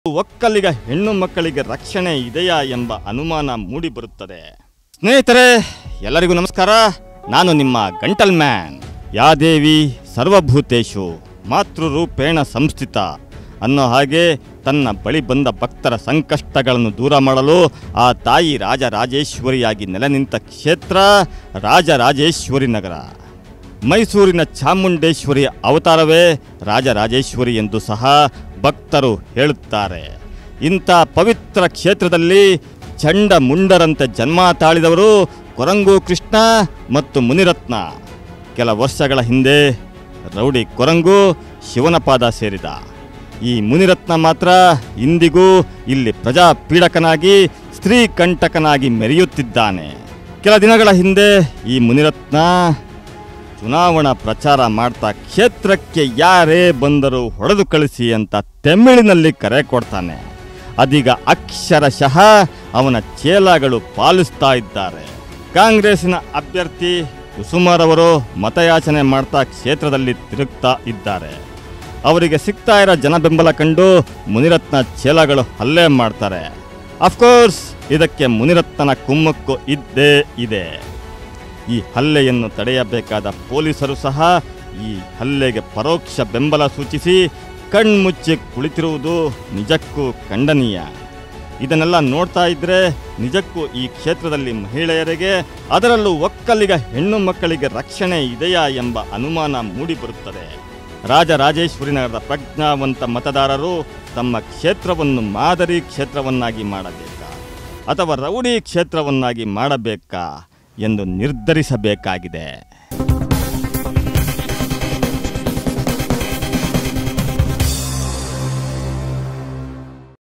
ಒಕ್ಕಲಿಗ ಹೆಣ್ಣು ಮಕ್ಕಳಿಗೆ ರಕ್ಷಣೆ ಇದೆಯಾ ಎಂಬ ಅನುಮಾನ ಮೂಡಿಬರುತ್ತದೆ ಸ್ನೇಹಿತರೆ ಎಲ್ಲರಿಗೂ ನಮಸ್ಕಾರ ನಾನು ನಿಮ್ಮ ಗಂಟಲ್ ಮ್ಯಾನ್ ಯಾದೇವಿ ಸರ್ವಭೂತೇಶು ಮಾತೃರೂಪೇಣ ಸಂಸ್ಥಿತ ಅನ್ನೋ ಹಾಗೆ ತನ್ನ ಬಳಿ ಬಂದ ಭಕ್ತರ ಸಂಕಷ್ಟಗಳನ್ನು ದೂರ ಮಾಡಲು ಆ ತಾಯಿ ರಾಜರಾಜೇಶ್ವರಿಯಾಗಿ ನೆಲೆ ನಿಂತ ಕ್ಷೇತ್ರ ರಾಜರಾಜೇಶ್ವರಿ ನಗರ ಮೈಸೂರಿನ ಚಾಮುಂಡೇಶ್ವರಿ ಅವತಾರವೇ ರಾಜರಾಜೇಶ್ವರಿ ಎಂದು ಸಹ ಭಕ್ತರು ಹೇಳುತ್ತಾರೆ ಇಂಥ ಪವಿತ್ರ ಕ್ಷೇತ್ರದಲ್ಲಿ ಚಂಡ ಮುಂಡರಂತೆ ಜನ್ಮ ತಾಳಿದವರು ಕೊರಂಗು ಕೃಷ್ಣ ಮತ್ತು ಮುನಿರತ್ನ ಕೆಲ ವರ್ಷಗಳ ಹಿಂದೆ ರೌಡಿ ಕೊರಂಗು ಶಿವನ ಪಾದ ಸೇರಿದ ಈ ಮುನಿರತ್ನ ಮಾತ್ರ ಇಂದಿಗೂ ಇಲ್ಲಿ ಪ್ರಜಾಪೀಡಕನಾಗಿ ಸ್ತ್ರೀ ಕಂಟಕನಾಗಿ ಮೆರೆಯುತ್ತಿದ್ದಾನೆ ಕೆಲ ದಿನಗಳ ಹಿಂದೆ ಈ ಮುನಿರತ್ನ ಚುನಾವಣಾ ಪ್ರಚಾರ ಮಾಡ್ತಾ ಕ್ಷೇತ್ರಕ್ಕೆ ಯಾರೇ ಬಂದರೂ ಹೊಡೆದು ಕಳಿಸಿ ಅಂತ ತೆಮಿಳಿನಲ್ಲಿ ಕರೆ ಕೊಡ್ತಾನೆ ಅದೀಗ ಅಕ್ಷರಶಃ ಅವನ ಚೇಲಾಗಳು ಪಾಲಿಸ್ತಾ ಇದ್ದಾರೆ ಕಾಂಗ್ರೆಸ್ಸಿನ ಅಭ್ಯರ್ಥಿ ಕುಸುಮರವರು ಮತಯಾಚನೆ ಮಾಡ್ತಾ ಕ್ಷೇತ್ರದಲ್ಲಿ ತಿರುಗ್ತಾ ಇದ್ದಾರೆ ಅವರಿಗೆ ಸಿಗ್ತಾ ಇರೋ ಜನ ಬೆಂಬಲ ಕಂಡು ಮುನಿರತ್ನ ಚೇಲಾಗಳು ಹಲ್ಲೆ ಮಾಡ್ತಾರೆ ಅಫ್ಕೋರ್ಸ್ ಇದಕ್ಕೆ ಮುನಿರತ್ನನ ಕುಮ್ಮಕ್ಕು ಇದ್ದೇ ಇದೆ ಈ ಹಲ್ಲೆಯನ್ನು ತಡೆಯಬೇಕಾದ ಪೊಲೀಸರು ಸಹ ಈ ಹಲ್ಲೆಗೆ ಪರೋಕ್ಷ ಬೆಂಬಲ ಸೂಚಿಸಿ ಕಣ್ಮುಚ್ಚಿ ಕುಳಿತಿರುವುದು ನಿಜಕ್ಕೂ ಖಂಡನೀಯ ಇದನ್ನೆಲ್ಲ ನೋಡ್ತಾ ಇದ್ರೆ ನಿಜಕ್ಕೂ ಈ ಕ್ಷೇತ್ರದಲ್ಲಿ ಮಹಿಳೆಯರಿಗೆ ಅದರಲ್ಲೂ ಒಕ್ಕಲಿಗ ಹೆಣ್ಣು ಮಕ್ಕಳಿಗೆ ರಕ್ಷಣೆ ಇದೆಯಾ ಎಂಬ ಅನುಮಾನ ಮೂಡಿಬರುತ್ತದೆ ರಾಜರಾಜೇಶ್ವರಿ ನಗರದ ಪ್ರಜ್ಞಾವಂತ ಮತದಾರರು ತಮ್ಮ ಕ್ಷೇತ್ರವನ್ನು ಮಾದರಿ ಕ್ಷೇತ್ರವನ್ನಾಗಿ ಮಾಡಬೇಕಾ ಅಥವಾ ರೌಡಿ ಕ್ಷೇತ್ರವನ್ನಾಗಿ ಮಾಡಬೇಕಾ ಎಂದು ನಿರ್ಧರಿಸಬೇಕಾಗಿದೆ